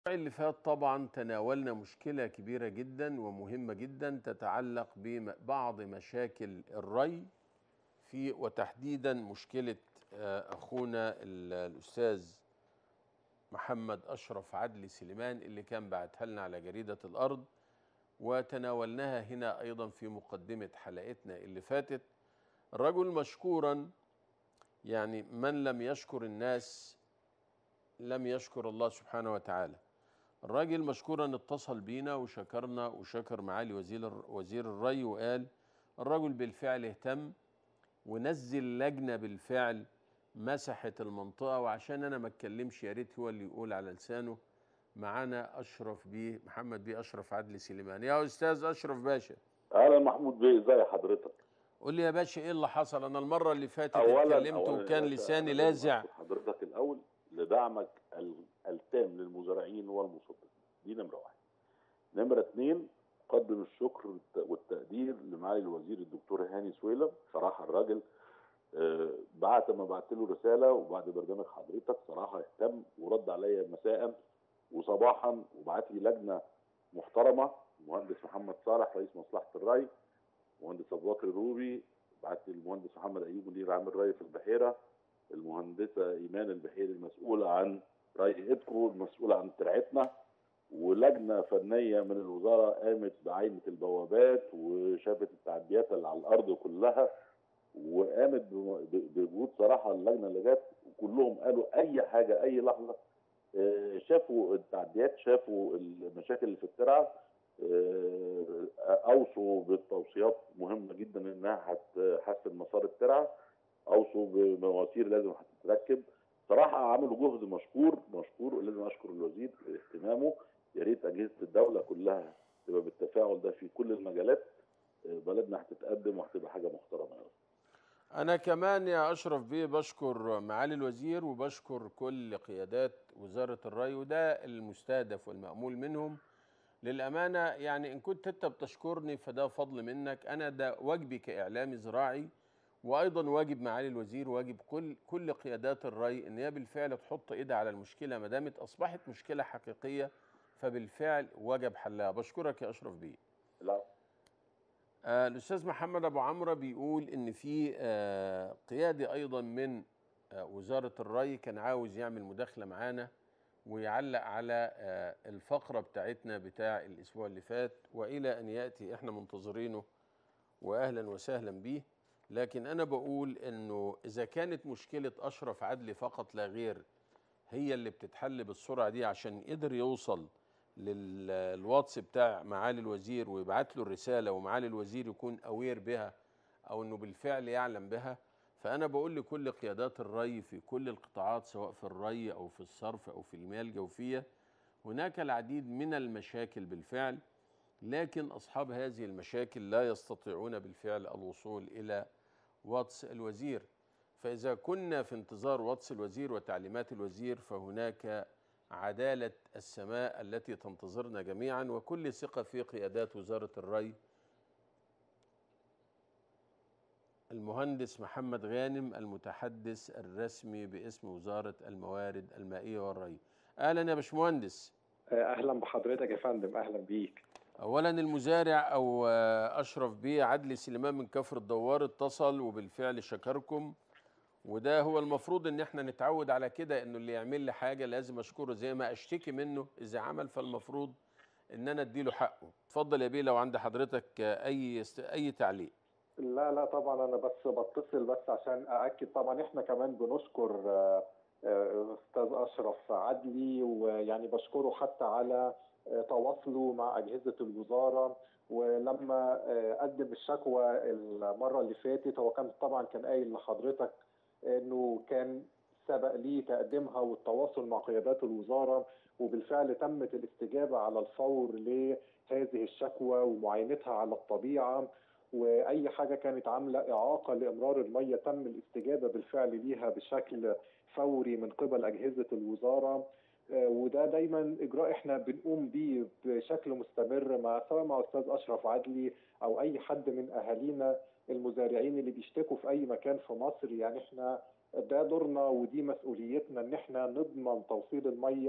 اللي فات طبعا تناولنا مشكلة كبيرة جدا ومهمة جدا تتعلق ببعض مشاكل الري في وتحديدا مشكلة آه، أخونا الأستاذ محمد أشرف عدلي سليمان اللي كان بعتها لنا على جريدة الأرض وتناولناها هنا أيضا في مقدمة حلقتنا اللي فاتت الرجل مشكورا يعني من لم يشكر الناس لم يشكر الله سبحانه وتعالى الراجل مشكورا اتصل بينا وشكرنا وشكر معالي وزير وزير الري وقال الرجل بالفعل اهتم ونزل لجنه بالفعل مسحت المنطقه وعشان انا ما اتكلمش يا ريت هو اللي يقول على لسانه معانا اشرف بيه محمد بيه اشرف عدلي سليمان يا استاذ اشرف باشا اهلا محمود بيه ازي حضرتك قول لي يا باشا ايه اللي حصل انا المره اللي فاتت اتكلمت وكان لساني لازع حضرتك الاول لدعمك التام للمزارعين والمصدرين دي نمره واحد نمره اثنين قدم الشكر والتقدير لمعالي الوزير الدكتور هاني سويلم صراحه الراجل آه، بعد ما بعت له رساله وبعد برنامج حضرتك صراحه اهتم ورد عليا مساء وصباحا وبعت لي لجنه محترمه المهندس محمد صالح رئيس مصلحه الري المهندس ابو بكر الروبي بعت لي المهندس محمد ايوب مدير عام الري في البحيره المهندسه ايمان البحيري المسؤوله عن ري ايدكو المسؤوله عن ترعتنا ولجنه فنيه من الوزاره قامت بعينه البوابات وشافت التعديات اللي على الارض كلها وقامت بوجود صراحه اللجنه اللي جت وكلهم قالوا اي حاجه اي لحظه آه، شافوا التعديات شافوا المشاكل اللي في الترعه آه، اوصوا بالتوصيات مهمه جدا انها هتحسن مسار الترعه اوصوا بمواسير لازم هتتركب صراحه عملوا جهد مشكور مشكور ولازم اشكر الوزير اهتمامه يا ريت اجهزه الدوله كلها تبقى بالتفاعل ده في كل المجالات بلدنا هتتقدم وهتبقى حاجه محترمه يا انا كمان يا اشرف بيه بشكر معالي الوزير وبشكر كل قيادات وزاره الري وده المستهدف والمامول منهم للامانه يعني ان كنت انت بتشكرني فده فضل منك انا ده واجبي كاعلامي زراعي وايضا واجب معالي الوزير واجب كل كل قيادات الري ان هي بالفعل تحط ايدها على المشكله ما دامت اصبحت مشكله حقيقيه فبالفعل وجب حلها بشكرك يا اشرف بيه لا آه الاستاذ محمد ابو عمرو بيقول ان في آه قيادي ايضا من آه وزاره الري كان عاوز يعمل مداخله معانا ويعلق على آه الفقره بتاعتنا بتاع الاسبوع اللي فات والى ان ياتي احنا منتظرينه واهلا وسهلا بيه لكن انا بقول انه اذا كانت مشكله اشرف عدلي فقط لا غير هي اللي بتتحل بالسرعه دي عشان قدر يوصل للواتس بتاع معالي الوزير ويبعت له الرساله ومعالي الوزير يكون اوير بها او انه بالفعل يعلم بها فانا بقول لكل قيادات الري في كل القطاعات سواء في الري او في الصرف او في المياه الجوفيه هناك العديد من المشاكل بالفعل لكن اصحاب هذه المشاكل لا يستطيعون بالفعل الوصول الى واتس الوزير فإذا كنا في انتظار واتس الوزير وتعليمات الوزير فهناك عدالة السماء التي تنتظرنا جميعا وكل ثقة في قيادات وزارة الري المهندس محمد غانم المتحدث الرسمي باسم وزارة الموارد المائية والري أهلا يا باشمهندس أهلا بحضرتك يا فندم أهلا بيك اولا المزارع او اشرف بيه عدلي سليمان من كفر الدوار اتصل وبالفعل شكركم وده هو المفروض ان احنا نتعود على كده انه اللي يعمل لي حاجه لازم اشكره زي ما اشتكي منه اذا عمل فالمفروض ان انا اديله حقه اتفضل يا بيه لو عند حضرتك اي است... اي تعليق لا لا طبعا انا بس بتصل بس عشان ااكد طبعا احنا كمان بنشكر استاذ اشرف عدلي ويعني بشكره حتى على تواصلوا مع اجهزه الوزاره ولما قدم الشكوى المره اللي فاتت هو كان طبعا كان قايل لحضرتك انه كان سبق ليه تقديمها والتواصل مع قيادات الوزاره وبالفعل تمت الاستجابه على الفور لهذه الشكوى ومعاينتها على الطبيعه واي حاجه كانت عامله اعاقه لامرار الميه تم الاستجابه بالفعل ليها بشكل فوري من قبل اجهزه الوزاره وده دايما اجراء احنا بنقوم بيه بشكل مستمر مع سواء مع استاذ اشرف عدلي او اي حد من اهالينا المزارعين اللي بيشتكوا في اي مكان في مصر يعني احنا ده دورنا ودي مسؤوليتنا ان احنا نضمن توصيل الميه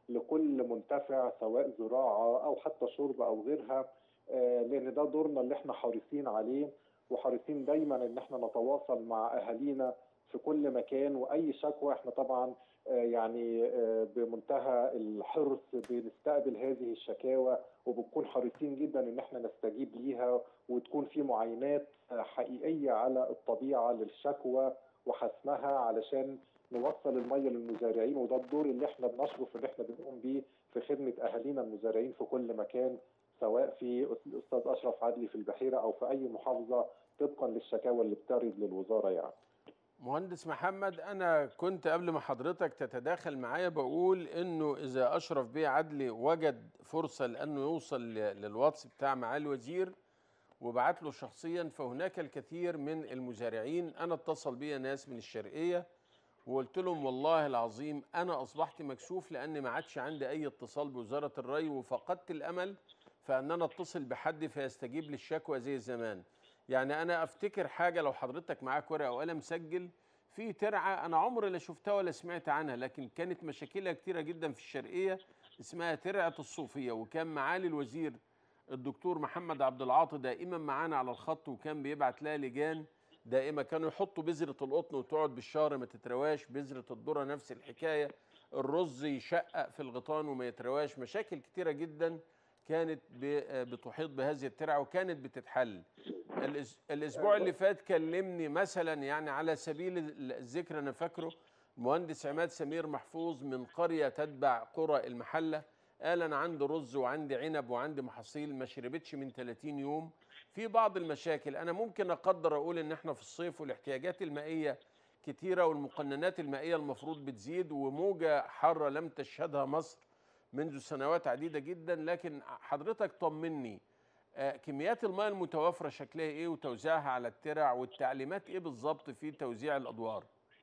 لكل منتفع سواء زراعه او حتى شرب او غيرها آه، لان ده دورنا اللي احنا حريصين عليه وحريصين دايما ان احنا نتواصل مع اهالينا في كل مكان واي شكوى احنا طبعا آه، يعني آه، بمنتهى الحرص بنستقبل هذه الشكاوى وبنكون حريصين جدا ان احنا نستجيب ليها وتكون في معاينات آه، حقيقيه على الطبيعه للشكوى وحسمها علشان نوصل الميه للمزارعين وده الدور اللي احنا بنشرف اللي احنا بنقوم بيه في خدمه اهالينا المزارعين في كل مكان سواء في الاستاذ اشرف عدلي في البحيره او في اي محافظه طبقا للشكاوى اللي بترد للوزاره يعني. مهندس محمد انا كنت قبل ما حضرتك تتداخل معايا بقول انه اذا اشرف بيه عدلي وجد فرصه لانه يوصل ل- للواتس بتاع معالي الوزير وبعت له شخصيا فهناك الكثير من المزارعين انا اتصل بيا ناس من الشرقيه وقلت لهم والله العظيم انا اصبحت مكسوف لان ما عادش عندي اي اتصال بوزاره الري وفقدت الامل فان انا اتصل بحد فيستجيب للشكوى زي زمان يعني انا افتكر حاجه لو حضرتك معاك ورقه وقلم سجل في ترعه انا عمري لا شفتها ولا سمعت عنها لكن كانت مشاكلها كتيره جدا في الشرقيه اسمها ترعه الصوفيه وكان معالي الوزير الدكتور محمد عبد العاطي دائما معانا على الخط وكان بيبعت لها لجان دائما كانوا يحطوا بذره القطن وتقعد بالشهر ما تترواش بذره الذره نفس الحكايه الرز يشقق في الغيطان وما يترواش مشاكل كتيره جدا كانت ب- بتحيط بهذه الترعه وكانت بتتحل الأس- الاسبوع اللي فات كلمني مثلا يعني على سبيل ال- الذكر انا فاكره المهندس عماد سمير محفوظ من قريه تتبع قرى المحله قال انا عندي رز وعندي عنب وعندي محاصيل ما شربتش من 30 يوم في بعض المشاكل انا ممكن اقدر اقول ان احنا في الصيف والاحتياجات المائيه كتيره والمقننات المائيه المفروض بتزيد وموجه حاره لم تشهدها مصر منذ سنوات عديده جدا لكن حضرتك طمني آه، كميات المياه المتوفره شكلها ايه وتوزيعها على الترع والتعليمات ايه بالظبط في توزيع الادوار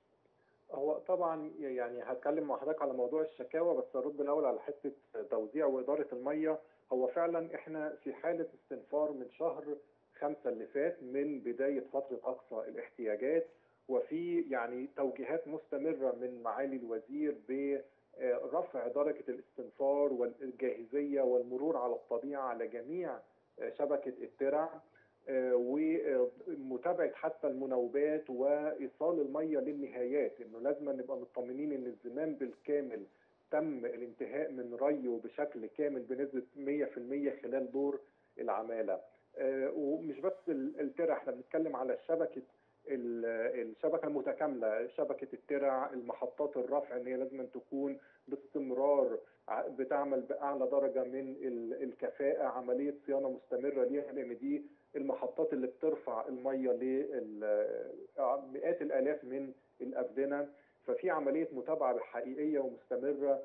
هو طبعا يعني هتكلم مع حضرتك على موضوع الشكاوى بس ارد الاول على حته توزيع واداره الميه هو فعلا احنا في حاله استنفار من شهر خمسة اللي فات من بدايه فتره اقصى الاحتياجات وفي يعني توجيهات مستمره من معالي الوزير برفع درجه الاستنفار والجاهزيه والمرور على الطبيعه على جميع شبكه الترع آه، ومتابعه حتى المناوبات وايصال الميه للنهايات انه لازم نبقى مطمنين ان الزمام بالكامل تم الانتهاء من ريه بشكل كامل بنسبه 100% خلال دور العماله آه، ومش بس ال- الترع احنا بنتكلم على شبكه ال- الشبكه المتكامله شبكه الترع المحطات الرفع ان هي لازم تكون باستمرار ع- بتعمل باعلى درجه من ال- الكفاءه عمليه صيانه مستمره ليها لان دي المحطات اللي بترفع الميه لمئات الالاف من الابدنه ففي عمليه متابعه حقيقيه ومستمره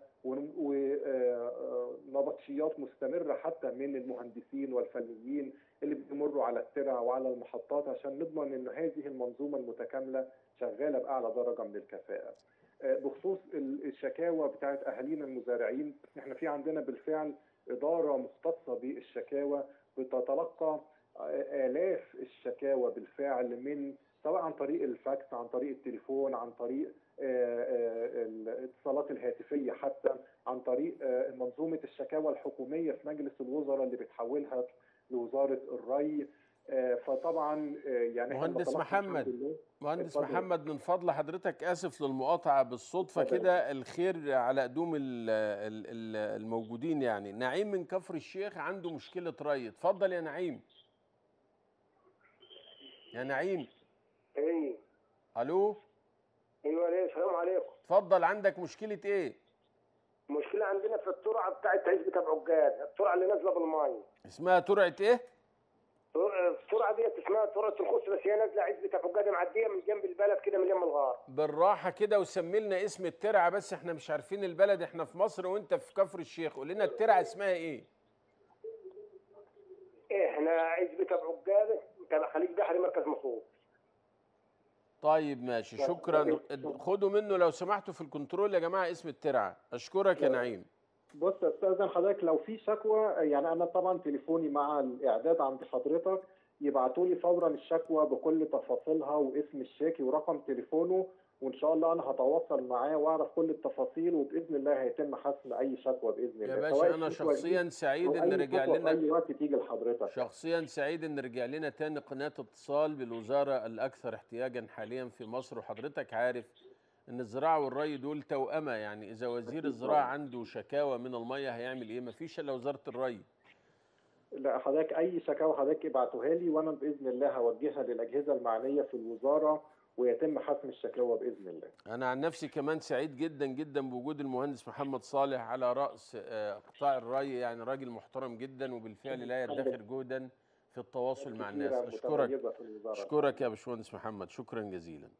ونبطشيات مستمره حتى من المهندسين والفنيين اللي بيمروا على الترع وعلى المحطات عشان نضمن ان هذه المنظومه المتكامله شغاله باعلى درجه من الكفاءه. آه، بخصوص ال- الشكاوى بتاعت اهالينا المزارعين احنا في عندنا بالفعل اداره مختصه بالشكاوى بتتلقى آه، آلاف الشكاوى بالفعل من سواء عن طريق الفاكس عن طريق التليفون عن طريق آه، آه، الاتصالات الهاتفية حتى عن طريق آه، منظومة الشكاوى الحكومية في مجلس الوزراء اللي بتحولها لوزارة الري آه، فطبعا آه، يعني إحنا مهندس بنتلقى محمد. الحمد لله مهندس اتفضل. محمد من فضل حضرتك اسف للمقاطعه بالصدفه اتفضل. كده الخير على قدوم ال- ال- ال- الموجودين يعني نعيم من كفر الشيخ عنده مشكله ري اتفضل يا نعيم يا نعيم ايه الو ايوه ليه السلام عليكم اتفضل عندك مشكله ايه المشكله عندنا في الترعه بتاعت عزبه ابو عجاد الترعه اللي نازله بالماء اسمها ترعه ايه الترعه ديت اسمها ترعه الخص بس هي نازله عزبه ابو عجاد معديه من جنب البلد كده من يم الغار بالراحه كده وسمي لنا اسم الترعه بس احنا مش عارفين البلد احنا في مصر وانت في كفر الشيخ قول لنا الترعه اسمها ايه احنا عزبه ابو عجاد تبع خليج بحري مركز مصروف طيب ماشي شكرا خدوا منه لو سمحتوا في الكنترول يا جماعه اسم الترعه اشكرك يا نعيم بص يا استاذن حضرتك لو في شكوى يعني انا طبعا تليفوني مع الاعداد عند حضرتك يبعتوا لي فورا الشكوى بكل تفاصيلها واسم الشاكي ورقم تليفونه وان شاء الله انا هتواصل معاه واعرف كل التفاصيل وباذن الله هيتم حسم اي شكوى باذن يا الله باشا سواء انا الشكوى دي شخصيا سعيد أو ان أي رجع شكوى في لنا اي وقت تيجي لحضرتك شخصيا سعيد ان رجع لنا تاني قناه اتصال بالوزاره الاكثر احتياجا حاليا في مصر وحضرتك عارف ان الزراعه والري دول توأمه يعني اذا وزير أكيد الزراعه طبعاً. عنده شكاوى من الميه هيعمل ايه مفيش الا وزاره الري لا حضرتك اي شكاوى حضرتك ابعتوها لي وانا باذن الله هوجهها للاجهزه المعنيه في الوزاره ويتم حسم الشكاوى باذن الله انا عن نفسي كمان سعيد جدا جدا بوجود المهندس محمد صالح على راس آه، قطاع الري يعني راجل محترم جدا وبالفعل لا يدخر جهدا في التواصل مع الناس كتيرة اشكرك متميزة في الوزارة. اشكرك يا باشمهندس محمد شكرا جزيلا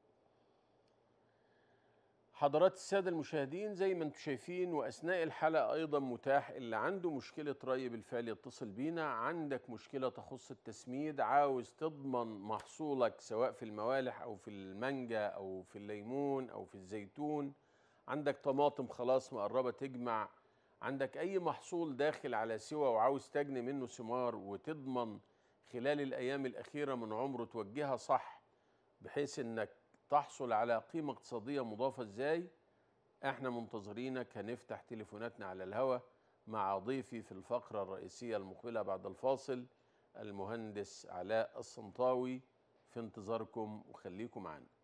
حضرات الساده المشاهدين زي ما انتم شايفين واثناء الحلقه ايضا متاح اللي عنده مشكله ري بالفعل يتصل بينا عندك مشكله تخص التسميد عاوز تضمن محصولك سواء في الموالح او في المانجا او في الليمون او في الزيتون عندك طماطم خلاص مقربه تجمع عندك اي محصول داخل على سوى وعاوز تجني منه ثمار وتضمن خلال الايام الاخيره من عمره توجهها صح بحيث انك تحصل على قيمه اقتصاديه مضافه ازاي احنا منتظرينك هنفتح تليفوناتنا على الهوا مع ضيفي في الفقره الرئيسيه المقبله بعد الفاصل المهندس علاء الصنطاوي في انتظاركم وخليكم معنا